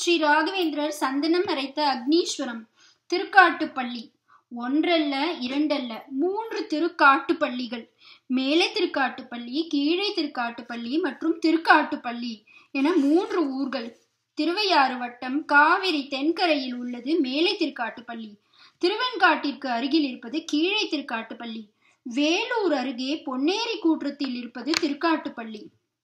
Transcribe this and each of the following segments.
ஸ்ரீ ராகவேந்திரர் சந்தனம் அரைத்த அக்னீஸ்வரம் திருக்காட்டுப்பள்ளி ஒன்றல்ல இரண்டல்ல மூன்று திருக்காட்டுப்பள்ளிகள் மேலே திருக்காட்டுப்பள்ளி கீழே திருக்காட்டுப்பள்ளி மற்றும் திருக்காட்டுப்பள்ளி என மூன்று ஊர்கள் திருவையாறு வட்டம் காவிரி தென்கரையில் உள்ளது மேலே திருக்காட்டுப்பள்ளி திருவெண்காட்டிற்கு அருகில் இருப்பது கீழே திருக்காட்டுப்பள்ளி வேலூர் அருகே பொன்னேரி கூற்றத்தில் இருப்பது திருக்காட்டுப்பள்ளி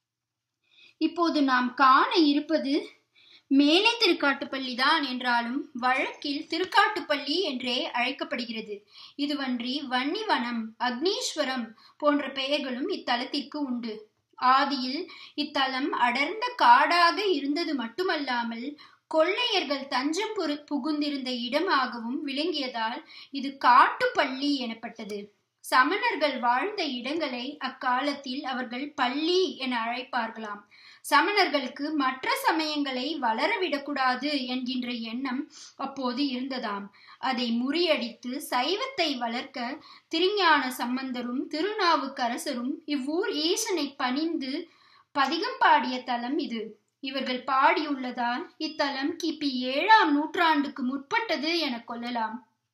இப்போது நாம் காண இருப்பது மேலே திருக்காட்டுப்பள்ளி தான் என்றாலும் வழக்கில் திருக்காட்டுப்பள்ளி என்றே அழைக்கப்படுகிறது இதுவன்றி வன்னிவனம் அக்னீஸ்வரம் போன்ற பெயர்களும் இத்தலத்திற்கு உண்டு ஆதியில் இத்தலம் அடர்ந்த காடாக இருந்தது மட்டுமல்லாமல் கொள்ளையர்கள் தஞ்சம் புகுந்திருந்த இடமாகவும் விளங்கியதால் இது காட்டுப்பள்ளி எனப்பட்டது சமணர்கள் வாழ்ந்த இடங்களை அக்காலத்தில் அவர்கள் பள்ளி என அழைப்பார்களாம் சமணர்களுக்கு மற்ற சமயங்களை வளரவிடக்கூடாது என்கின்ற எண்ணம் அப்போது இருந்ததாம் அதை முறியடித்து சைவத்தை வளர்க்க திருஞான சம்பந்தரும் திருநாவுக்கரசரும் இவ்வூர் ஈசனை பணிந்து பதிகம் பாடிய தலம் இது இவர்கள் பாடியுள்ளதால் இத்தலம் கிபி ஏழாம் நூற்றாண்டுக்கு முற்பட்டது என கொள்ளலாம்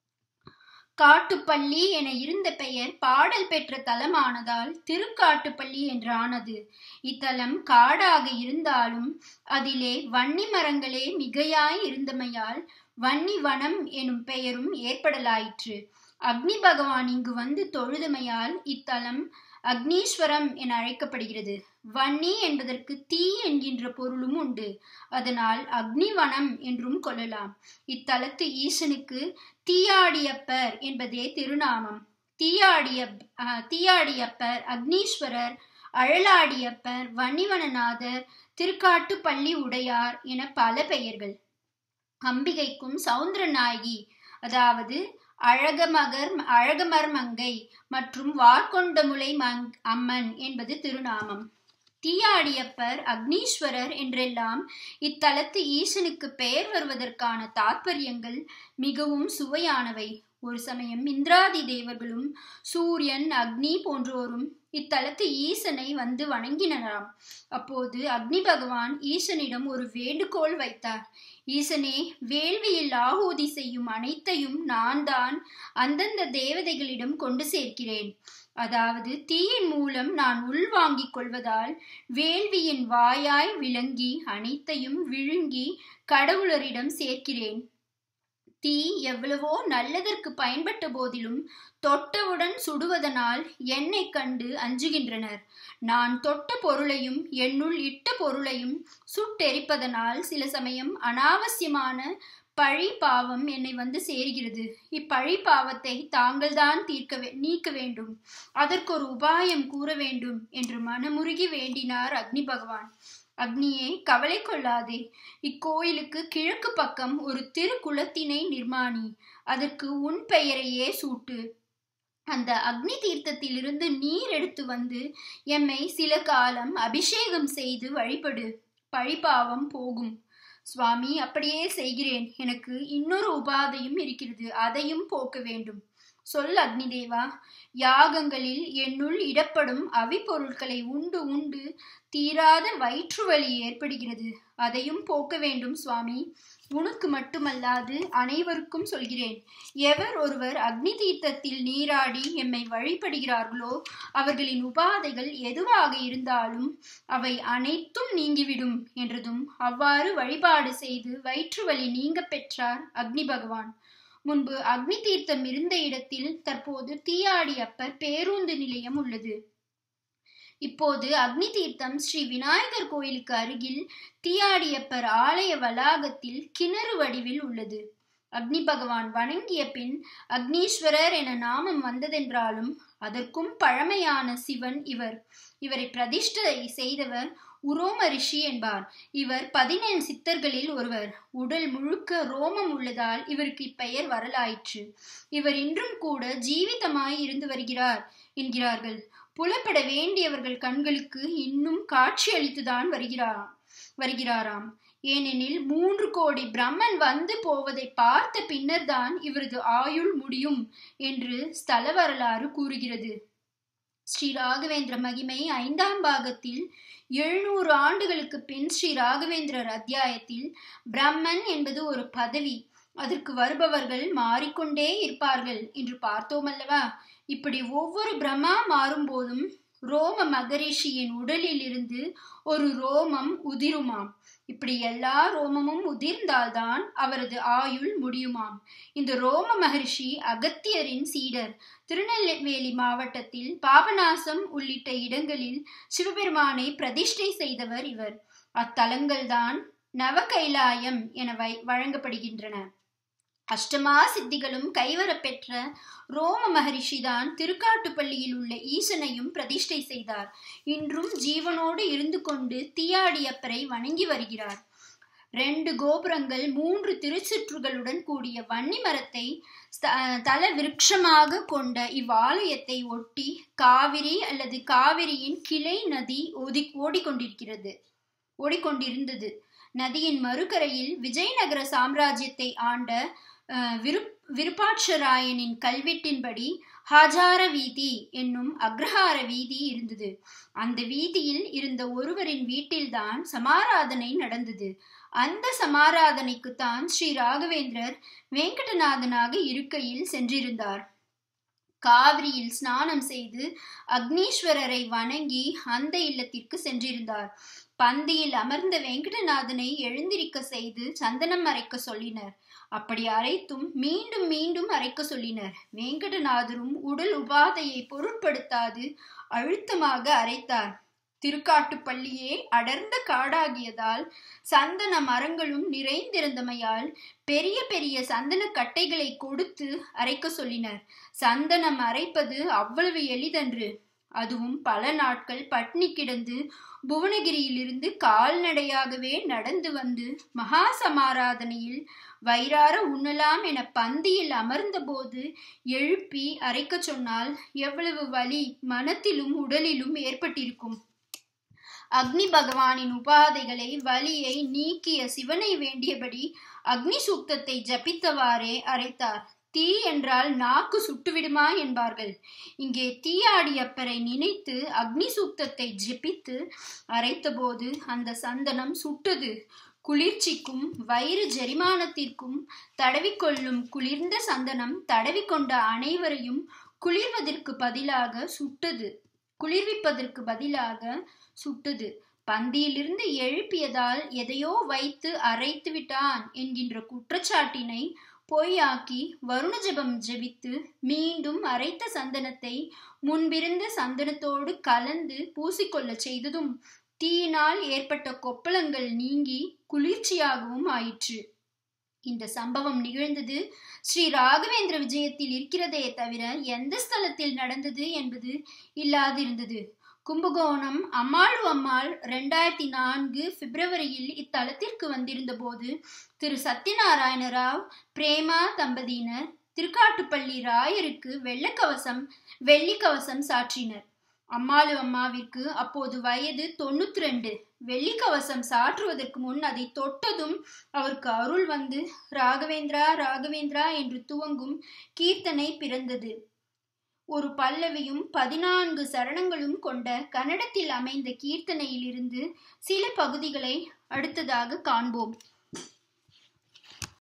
காட்டுப்பள்ளி என இருந்த பெயர் பாடல் பெற்ற தலமானதால் திருக்காட்டுப்பள்ளி என்றானது இத்தலம் காடாக இருந்தாலும் அதிலே வன்னி மரங்களே மிகையாய் இருந்தமையால் வன்னி வனம் எனும் பெயரும் ஏற்படலாயிற்று அக்னி பகவான் இங்கு வந்து தொழுதமையால் இத்தலம் அக்னீஸ்வரம் என அழைக்கப்படுகிறது வன்னி என்பதற்கு தீ என்கின்ற பொருளும் உண்டு அதனால் அக்னிவனம் என்றும் கொள்ளலாம் இத்தலத்து ஈசனுக்கு தீயாடியப்பர் என்பதே திருநாமம் தீயாடிய தீயாடியப்பர் அக்னீஸ்வரர் அழலாடியப்பர் வன்னிவனநாதர் திருக்காட்டு பள்ளி உடையார் என பல பெயர்கள் அம்பிகைக்கும் சவுந்தரநாயகி அதாவது அழகமகர் அழகமர் மங்கை மற்றும் வார்கொண்டமுலை மங் அம்மன் என்பது திருநாமம் தீயாடியப்பர் அக்னீஸ்வரர் என்றெல்லாம் இத்தலத்து ஈசனுக்கு பெயர் வருவதற்கான தாற்பயங்கள் மிகவும் சுவையானவை ஒரு சமயம் இந்திராதி தேவர்களும் சூரியன் அக்னி போன்றோரும் இத்தலத்து ஈசனை வந்து வணங்கினராம் அப்போது அக்னி பகவான் ஈசனிடம் ஒரு வேண்டுகோள் வைத்தார் ஈசனே வேள்வியில் ஆகூதி செய்யும் அனைத்தையும் நான் தான் அந்தந்த தேவதைகளிடம் கொண்டு சேர்க்கிறேன் அதாவது தீயின் மூலம் நான் உள்வாங்கிக் கொள்வதால் வேள்வியின் வாயாய் விளங்கி அனைத்தையும் விழுங்கி கடவுளரிடம் சேர்க்கிறேன் தீ எவ்வளவோ நல்லதற்கு பயன்பட்ட போதிலும் தொட்டவுடன் சுடுவதனால் என்னை கண்டு அஞ்சுகின்றனர் நான் தொட்ட பொருளையும் என்னுள் இட்ட பொருளையும் சுட்டெரிப்பதனால் சில சமயம் அனாவசியமான பழி பாவம் என்னை வந்து சேர்கிறது இப்பழி பாவத்தை தாங்கள்தான் தீர்க்க நீக்க வேண்டும் அதற்கு ஒரு உபாயம் கூற வேண்டும் என்று மனமுருகி வேண்டினார் அக்னி பகவான் அக்னியே கவலை கொள்ளாதே இக்கோயிலுக்கு கிழக்கு பக்கம் ஒரு திருக்குளத்தினை நிர்மாணி அதற்கு உன் பெயரையே சூட்டு அந்த அக்னி தீர்த்தத்திலிருந்து நீர் எடுத்து வந்து எம்மை சில காலம் அபிஷேகம் செய்து வழிபடு பழிபாவம் போகும் சுவாமி அப்படியே செய்கிறேன் எனக்கு இன்னொரு உபாதையும் இருக்கிறது அதையும் போக்க வேண்டும் சொல் அக்னிதேவா யாகங்களில் என்னுள் இடப்படும் அவிப்பொருட்களை உண்டு உண்டு தீராத வயிற்று வலி ஏற்படுகிறது அதையும் போக்க வேண்டும் சுவாமி உனக்கு மட்டுமல்லாது அனைவருக்கும் சொல்கிறேன் எவர் ஒருவர் அக்னி தீர்த்தத்தில் நீராடி எம்மை வழிபடுகிறார்களோ அவர்களின் உபாதைகள் எதுவாக இருந்தாலும் அவை அனைத்தும் நீங்கிவிடும் என்றதும் அவ்வாறு வழிபாடு செய்து வயிற்று வலி நீங்க பெற்றார் அக்னி பகவான் முன்பு அக்னி தீர்த்தம் இருந்த இடத்தில் தற்போது தீயாடி அப்பர் பேருந்து நிலையம் உள்ளது இப்போது அக்னி தீர்த்தம் ஸ்ரீ விநாயகர் கோயிலுக்கு அருகில் தீயாடியப்பர் ஆலய வளாகத்தில் கிணறு வடிவில் உள்ளது அக்னி பகவான் வணங்கிய பின் அக்னீஸ்வரர் என நாமம் வந்ததென்றாலும் அதற்கும் பழமையான சிவன் இவர் இவரை பிரதிஷ்டை செய்தவர் உரோம ரிஷி என்பார் இவர் பதினேழு சித்தர்களில் ஒருவர் உடல் முழுக்க ரோமம் உள்ளதால் இவருக்கு இப்பெயர் வரலாயிற்று இவர் இன்றும் கூட ஜீவிதமாய் இருந்து வருகிறார் என்கிறார்கள் புலப்பட வேண்டியவர்கள் கண்களுக்கு இன்னும் காட்சி அளித்துதான் வருகிறாராம் வருகிறாராம் ஏனெனில் மூன்று கோடி பிரம்மன் வந்து போவதை பார்த்த பின்னர்தான் இவரது ஆயுள் முடியும் என்று ஸ்தல வரலாறு கூறுகிறது ஸ்ரீ ராகவேந்திர மகிமை ஐந்தாம் பாகத்தில் எழுநூறு ஆண்டுகளுக்கு பின் ஸ்ரீ ராகவேந்திரர் அத்தியாயத்தில் பிரம்மன் என்பது ஒரு பதவி அதற்கு வருபவர்கள் மாறிக்கொண்டே இருப்பார்கள் என்று பார்த்தோம் அல்லவா இப்படி ஒவ்வொரு பிரம்மா மாறும்போதும் ரோம மகரிஷியின் உடலில் இருந்து ஒரு ரோமம் உதிருமாம் இப்படி எல்லா ரோமமும் உதிர்ந்தால்தான் அவரது ஆயுள் முடியுமாம் இந்த ரோம மகரிஷி அகத்தியரின் சீடர் திருநெல்வேலி மாவட்டத்தில் பாபநாசம் உள்ளிட்ட இடங்களில் சிவபெருமானை பிரதிஷ்டை செய்தவர் இவர் அத்தலங்கள்தான் நவகைலாயம் என வழங்கப்படுகின்றன அஷ்டமா சித்திகளும் கைவரப்பெற்ற ரோம மகரிஷிதான் திருக்காட்டுப்பள்ளியில் உள்ள ஈசனையும் பிரதிஷ்டை செய்தார் இன்றும் ஜீவனோடு இருந்து கொண்டு தீயாடியப்பரை வணங்கி வருகிறார் ரெண்டு கோபுரங்கள் மூன்று திருச்சுற்றுகளுடன் கூடிய வன்னி மரத்தை தல விருட்சமாக கொண்ட இவ்வாலயத்தை ஒட்டி காவிரி அல்லது காவிரியின் கிளை நதி ஓதி ஓடிக்கொண்டிருக்கிறது ஓடிக்கொண்டிருந்தது நதியின் மறுகரையில் விஜயநகர சாம்ராஜ்யத்தை ஆண்ட விரு விருப்பாட்சராயனின் கல்வெட்டின்படி ஹாஜார வீதி என்னும் அக்ரஹார வீதி இருந்தது அந்த வீதியில் இருந்த ஒருவரின் வீட்டில்தான் சமாராதனை நடந்தது அந்த சமாராதனைக்கு தான் ஸ்ரீ ராகவேந்திரர் வெங்கடநாதனாக இருக்கையில் சென்றிருந்தார் காவிரியில் ஸ்நானம் செய்து அக்னீஸ்வரரை வணங்கி அந்த இல்லத்திற்கு சென்றிருந்தார் பந்தியில் அமர்ந்த வெங்கடநாதனை எழுந்திருக்க செய்து சந்தனம் அரைக்க சொல்லினர் அப்படி அரைத்தும் மீண்டும் மீண்டும் அரைக்க சொல்லினர் வெங்கடநாதரும் உடல் உபாதையை பொருட்படுத்தாது அழுத்தமாக அரைத்தார் திருக்காட்டுப்பள்ளியே அடர்ந்த காடாகியதால் சந்தன மரங்களும் நிறைந்திருந்தமையால் பெரிய பெரிய சந்தன கட்டைகளை கொடுத்து அரைக்க சொல்லினர் சந்தனம் அரைப்பது அவ்வளவு எளிதன்று அதுவும் பல நாட்கள் பட்னி கிடந்து புவனகிரியிலிருந்து கால்நடையாகவே நடந்து வந்து மகா சமாராதனையில் வயிறார உண்ணலாம் என பந்தியில் அமர்ந்தபோது எழுப்பி அரைக்க சொன்னால் எவ்வளவு வலி மனத்திலும் உடலிலும் ஏற்பட்டிருக்கும் அக்னி பகவானின் உபாதைகளை வலியை நீக்கிய சிவனை வேண்டியபடி அக்னி சூக்தத்தை ஜபித்தவாறே அரைத்தார் தீ என்றால் நாக்கு சுட்டுவிடுமா என்பார்கள் இங்கே தீயாடியப்பரை நினைத்து அக்னி சூக்தத்தை ஜெபித்து அரைத்தபோது அந்த சந்தனம் சுட்டது குளிர்ச்சிக்கும் வயிறு ஜெரிமானத்திற்கும் தடவிக்கொள்ளும் குளிர்ந்த சந்தனம் தடவிக்கொண்ட அனைவரையும் குளிர்வதற்கு பதிலாக சுட்டது குளிர்விப்பதற்கு பதிலாக சுட்டது பந்தியிலிருந்து எழுப்பியதால் எதையோ வைத்து அரைத்து விட்டான் என்கின்ற குற்றச்சாட்டினை பொய்யாக்கி வருண ஜபம் ஜெபித்து மீண்டும் அரைத்த சந்தனத்தை முன்பிருந்த சந்தனத்தோடு கலந்து பூசிக்கொள்ள செய்ததும் தீயினால் ஏற்பட்ட கொப்பளங்கள் நீங்கி குளிர்ச்சியாகவும் ஆயிற்று இந்த சம்பவம் நிகழ்ந்தது ஸ்ரீ ராகவேந்திர விஜயத்தில் இருக்கிறதே தவிர எந்த ஸ்தலத்தில் நடந்தது என்பது இல்லாதிருந்தது கும்பகோணம் அம்மாளு அம்மாள் ரெண்டாயிரத்தி நான்கு பிப்ரவரியில் இத்தலத்திற்கு வந்திருந்த போது திரு சத்யநாராயண ராவ் பிரேமா தம்பதியினர் திருக்காட்டுப்பள்ளி ராயருக்கு வெள்ளக்கவசம் வெள்ளிக்கவசம் சாற்றினர் அம்மாளு அம்மாவிற்கு அப்போது வயது தொண்ணூத்தி ரெண்டு வெள்ளிக்கவசம் சாற்றுவதற்கு முன் அதை தொட்டதும் அவருக்கு அருள் வந்து ராகவேந்திரா ராகவேந்திரா என்று துவங்கும் கீர்த்தனை பிறந்தது ஒரு பல்லவியும் பதினான்கு சரணங்களும் கொண்ட கன்னடத்தில் அமைந்த கீர்த்தனையிலிருந்து சில பகுதிகளை அடுத்ததாக காண்போம்